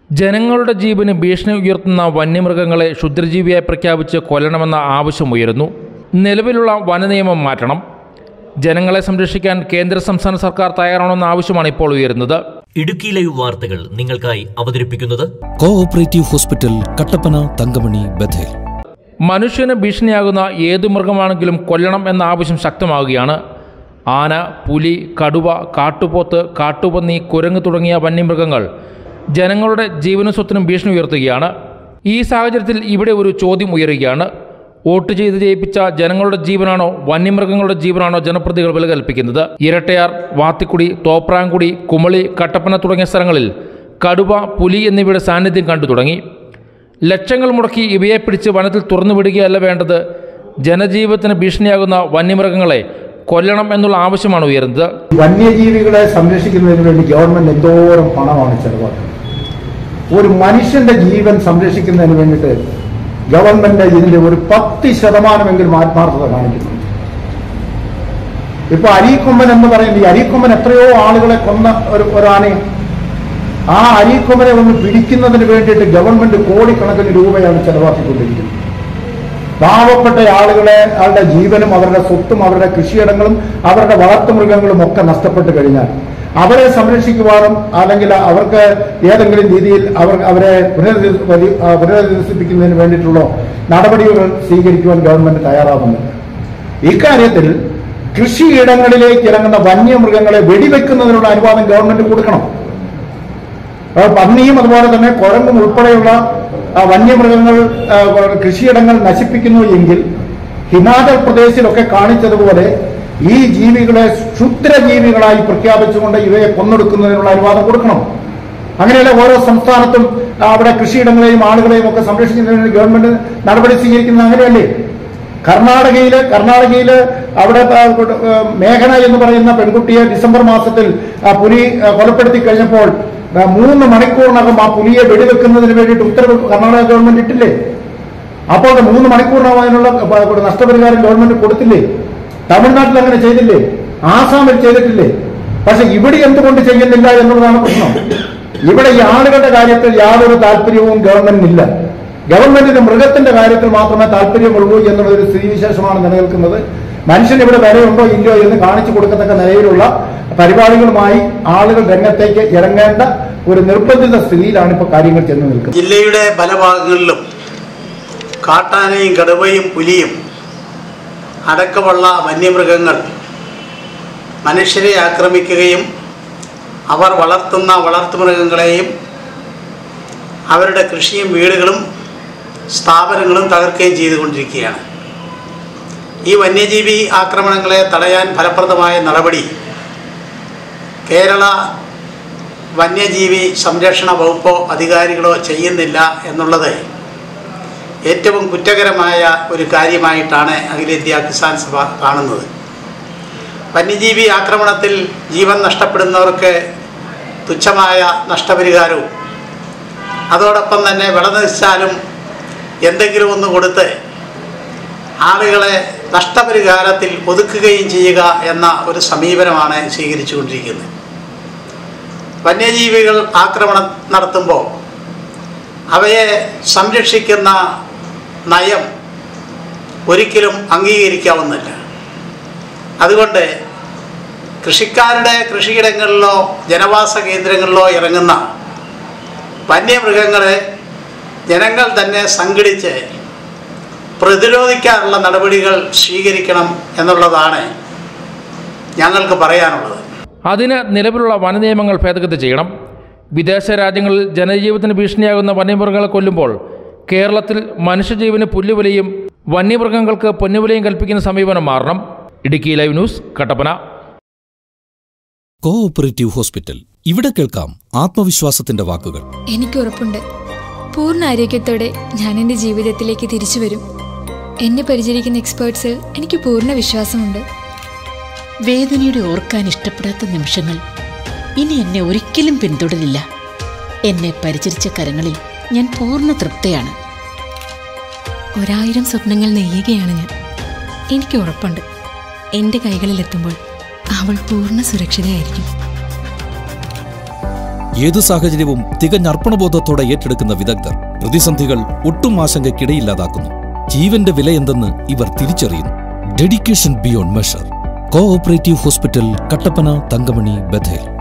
ജനങ്ങളുടെ ജീവന് ഭീഷണി ഉയർത്തുന്ന വന്യമൃഗങ്ങളെ ക്ഷുദ്രജീവിയായി പ്രഖ്യാപിച്ച് കൊല്ലണമെന്ന ആവശ്യമുയരുന്നു നിലവിലുള്ള വനനിയമം മാറ്റണം ജനങ്ങളെ സംരക്ഷിക്കാൻ കേന്ദ്ര സംസ്ഥാന സർക്കാർ തയ്യാറാണെന്ന ആവശ്യമാണ് ഇപ്പോൾ ഉയരുന്നത് ഇടുക്കി ലൈവ് വാർത്തകൾ നിങ്ങൾക്കായി അവതരിപ്പിക്കുന്നത് കോഓപ്പറേറ്റീവ് ഹോസ്പിറ്റൽ കട്ടപ്പന തങ്കമണി ബഥേൽ മനുഷ്യന് ഭീഷണിയാകുന്ന ഏതു മൃഗമാണെങ്കിലും കൊല്ലണം എന്ന ആവശ്യം ശക്തമാവുകയാണ് ആന പുലി കടുവ കാട്ടുപോത്ത് കാട്ടുപന്നി കുരങ്ങ് തുടങ്ങിയ വന്യമൃഗങ്ങൾ ജനങ്ങളുടെ ജീവനും സ്വത്തിനും ഭീഷണി ഉയർത്തുകയാണ് ഈ സാഹചര്യത്തിൽ ഇവിടെ ഒരു ചോദ്യം ഉയരുകയാണ് വോട്ട് ചെയ്ത് ജയിപ്പിച്ച ജനങ്ങളുടെ ജീവനാണോ വന്യമൃഗങ്ങളുടെ ജീവനാണോ ജനപ്രതികൾ വില കൽപ്പിക്കുന്നത് ഇരട്ടയാർ വാത്തിക്കുടി തോപ്രാങ്കുടി കുമളി കട്ടപ്പന തുടങ്ങിയ സ്ഥലങ്ങളിൽ കടുവ പുലി എന്നിവയുടെ സാന്നിധ്യം കണ്ടു തുടങ്ങി ലക്ഷങ്ങൾ മുടക്കി ഇവയെ പിടിച്ച് വനത്തിൽ തുറന്നു വിടുകയല്ല വേണ്ടത് ജനജീവിതത്തിന് ഭീഷണിയാകുന്ന വന്യമൃഗങ്ങളെ കൊല്ലണം എന്നുള്ള ആവശ്യമാണ് ഉയരുന്നത് വന്യജീവികളെ സംരക്ഷിക്കുന്നതിന് വേണ്ടി ഗവൺമെന്റ് എന്തോരം പണമാണ് ചെലവാക്കുന്നത് ഒരു മനുഷ്യന്റെ ജീവൻ സംരക്ഷിക്കുന്നതിന് വേണ്ടിയിട്ട് ഗവൺമെന്റ് ഇതിന്റെ ഒരു പത്ത് ശതമാനമെങ്കിലും ആത്മാർത്ഥത കാണിക്കുന്നു ഇപ്പൊ അരീക്കൊമ്പൻ എന്ന് പറയുന്നത് ഈ അരീക്കൊമ്പൻ എത്രയോ ആളുകളെ കൊന്ന ഒരു ഒരു ആനയാണ് ആ അരീക്കൊമ്പനെ ഒന്ന് പിടിക്കുന്നതിന് വേണ്ടിയിട്ട് ഗവൺമെന്റ് കോടിക്കണക്കിന് രൂപയാണ് ചെലവാക്കിക്കൊണ്ടിരിക്കുന്നത് പാവപ്പെട്ട ആളുകളെ അവരുടെ ജീവനും അവരുടെ സ്വത്തും അവരുടെ കൃഷിയിടങ്ങളും അവരുടെ വളർത്തുമൃഗങ്ങളും ഒക്കെ നഷ്ടപ്പെട്ടു കഴിഞ്ഞാൽ അവരെ സംരക്ഷിക്കുവാനും അല്ലെങ്കിൽ അവർക്ക് ഏതെങ്കിലും രീതിയിൽ അവർ അവരെ പുനരധി- വരി- ആ, പുനരധിവസിപ്പിക്കുന്നതിന് വേണ്ടിയിട്ടുള്ള നടപടികൾ സ്വീകരിക്കുവാൻ ഗവൺമെന്റ് തയ്യാറാവുന്നുണ്ട് ഇക്കാര്യത്തിൽ കൃഷിയിടങ്ങളിലേക്ക് ഇറങ്ങുന്ന വന്യമൃഗങ്ങളെ വെടിവെക്കുന്നതിനുള്ള അനുവാദം ഗവൺമെന്റ് കൊടുക്കണം ആ, പന്നിയും അതുപോലെ തന്നെ കുരങ്ങും ഉൾപ്പെടെയുള്ള ആ, വന്യമൃഗങ്ങൾ ആ, കൃഷിയിടങ്ങൾ നശിപ്പിക്കുന്നു എങ്കിൽ ഹിമാചൽ പ്രദേശിലൊക്കെ കാണിച്ചതുപോലെ ഈ ജീവികളെ ക്ഷുദ്രജീവികളായി പ്രഖ്യാപിച്ചുകൊണ്ട് ഇവയെ കൊന്നെടുക്കുന്നതിനുള്ള അനുവാദം കൊടുക്കണം അങ്ങനെയല്ല ഓരോ സംസ്ഥാനത്തും ആ, അവിടെ കൃഷിയിടങ്ങളെയും ആളുകളെയും ഒക്കെ സംരക്ഷിക്കുന്നതിന് വേണ്ടി ഗവൺമെന്റ് നടപടി സ്വീകരിക്കുന്നത് അങ്ങനെയല്ലേ കർണാടകയില് കർണാടകയില് അവിടെ ആ, ആ, മേഘന എന്ന് പറയുന്ന പെൺകുട്ടിയെ ഡിസംബർ മാസത്തിൽ ആ, പുലി ആ, കൊലപ്പെടുത്തി കഴിഞ്ഞപ്പോൾ ആ, മൂന്ന് മണിക്കൂറിനകം ആ പുലിയെ വെടിവെക്കുന്നതിന് വേണ്ടിയിട്ട് ഉത്തരവ് കർണാടക ഗവൺമെന്റ് ഇട്ടില്ലേ അപ്പോൾ അത് മൂന്ന് മണിക്കൂറിനകം അതിനുള്ള പ- ഒരു നഷ്ടപരിഹാരം ഗവൺമെന്റ് കൊടുത്തില്ലേ തമിഴ്നാട്ടിൽ അങ്ങനെ ചെയ്തില്ലേ ആസാമിൽ ചെയ്തിട്ടില്ലേ പക്ഷെ ഇവിടെ എന്തുകൊണ്ട് ചെയ്യുന്നില്ല എന്നുള്ളതാണ് പ്രശ്നം ഇവിടെ ഈ ആളുകളുടെ കാര്യത്തിൽ യാതൊരു താല്പര്യവും ഗവൺമെന്റിനില്ല ഗവൺമെന്റിന് മൃഗത്തിന്റെ കാര്യത്തിൽ മാത്രമേ താല്പര്യമുള്ളൂ എന്നുള്ള ഒരു സ്ഥിതിവിശേഷമാണ് നിലനിൽക്കുന്നത് മനുഷ്യന് ഇവിടെ വിലയുണ്ടോ ഇല്ലയോ എന്ന് കാണിച്ചു കൊടുക്കത്തക്ക നിലയിലുള്ള പരിപാടികളുമായി ആളുകൾ രംഗത്തേക്ക് ഇറങ്ങേണ്ട ഒരു നിർബന്ധിത സ്ഥിതിയിലാണ് ഇപ്പോൾ കാര്യങ്ങൾ ചെന്ന് നിൽക്കുന്നത് ജില്ലയുടെ പല ഭാഗങ്ങളിലും കാട്ടാനയും കടുവയും പുലിയും അടക്കമുള്ള വന്യമൃഗങ്ങൾ മനുഷ്യരെ ആക്രമിക്കുകയും അവർ വളർത്തുന്ന വളർത്തുമൃഗങ്ങളെയും അവരുടെ കൃഷിയും വീടുകളും സ്ഥാപനങ്ങളും തകർക്കുകയും ചെയ്തുകൊണ്ടിരിക്കുകയാണ് ഈ വന്യജീവി ആക്രമണങ്ങളെ തടയാൻ ഫലപ്രദമായ നടപടി കേരള വന്യജീവി സംരക്ഷണ വകുപ്പോ അധികാരികളോ ചെയ്യുന്നില്ല എന്നുള്ളത് ഏറ്റവും കുറ്റകരമായ ഒരു കാര്യമായിട്ടാണ് അഖിലേന്ത്യാ കിസാൻ സഭ കാണുന്നത് വന്യജീവി ആക്രമണത്തിൽ ജീവൻ നഷ്ടപ്പെടുന്നവർക്ക് തുച്ഛമായ നഷ്ടപരിഹാരവും അതോടൊപ്പം തന്നെ വിള നശിച്ചാലും എന്തെങ്കിലും ഒന്ന് കൊടുത്ത് ആളുകളെ നഷ്ടപരിഹാരത്തിൽ ഒതുക്കുകയും ചെയ്യുക എന്ന ഒരു സമീപനമാണ് സ്വീകരിച്ചുകൊണ്ടിരിക്കുന്നത് വന്യജീവികൾ ആക്രമണം നടത്തുമ്പോൾ അവയെ സംരക്ഷിക്കുന്ന നയം ഒരിക്കലും അംഗീകരിക്കാവുന്നില്ല അതുകൊണ്ട് കൃഷിക്കാരുടെ കൃഷിയിടങ്ങളിലോ ജനവാസ കേന്ദ്രങ്ങളിലോ ഇറങ്ങുന്ന വന്യമൃഗങ്ങളെ ജനങ്ങൾ തന്നെ സംഘടിച്ച് പ്രതിരോധിക്കാനുള്ള നടപടികൾ സ്വീകരിക്കണം എന്നുള്ളതാണ് ഞങ്ങൾക്ക് പറയാനുള്ളത് അതിന് നിലവിലുള്ള വനനിയമങ്ങൾ ഭേദഗതി ചെയ്യണം വിദേശ രാജ്യങ്ങളിൽ ജനജീവിതത്തിന് ഭീഷണിയാകുന്ന വന്യമൃഗങ്ങളെ കൊല്ലുമ്പോൾ കേരളത്തിൽ മനുഷ്യജീവന് പുല്ലുവിലയും വന്യമൃഗങ്ങൾക്ക് പൊന്നുവിലയും കൽപ്പിക്കുന്ന സമീപനം മാറണം Idukki live news Kattappana cooperative hospital ഇവിടെ കേൾക്കാം ആത്മവിശ്വാസത്തിന്റെ വാക്കുകൾ എനിക്ക് ഉറപ്പുണ്ട് പൂർണ്ണ ആരോഗ്യത്തോടെ ഞാൻ എൻ്റെ ജീവിതത്തിലേക്ക് തിരിച്ചു വരും എന്നെ പരിചരിക്കുന്ന എക്സ്പേർട്സിൽ എനിക്ക് പൂർണ്ണ വിശ്വാസമുണ്ട് വേദനയുടെ ഓർക്കാൻ ഇഷ്ടപ്പെടാത്ത നിമിഷങ്ങൾ ഇനി എന്നെ ഒരിക്കലും പിന്തുടരില്ല എന്നെ പരിചരിച്ച കരങ്ങളിൽ ഞാൻ പൂർണ്ണ തൃപ്തയാണ് ഒരായിരം സ്വപ്നങ്ങൾ നെയ്യുകയാണ് ഞാൻ എനിക്ക് ഉറപ്പുണ്ട് എൻ്റെ കൈകളിലെത്തുമ്പോൾ അവൾ പൂർണ്ണ സുരക്ഷിതയായിരിക്കും ഏതു സാഹചര്യവും തികഞ്ഞ അർപ്പണബോധത്തോടെ ഏറ്റെടുക്കുന്ന വിദഗ്ധർ പ്രതിസന്ധികൾ ഒട്ടും ആശങ്കയ്ക്കിടയില്ലാതാക്കുന്നു ജീവന്റെ വിലയെന്തെന്ന് ഇവർ തിരിച്ചറിയുന്നു dedication beyond measure cooperative hospital Kattappana Thankamani Bethel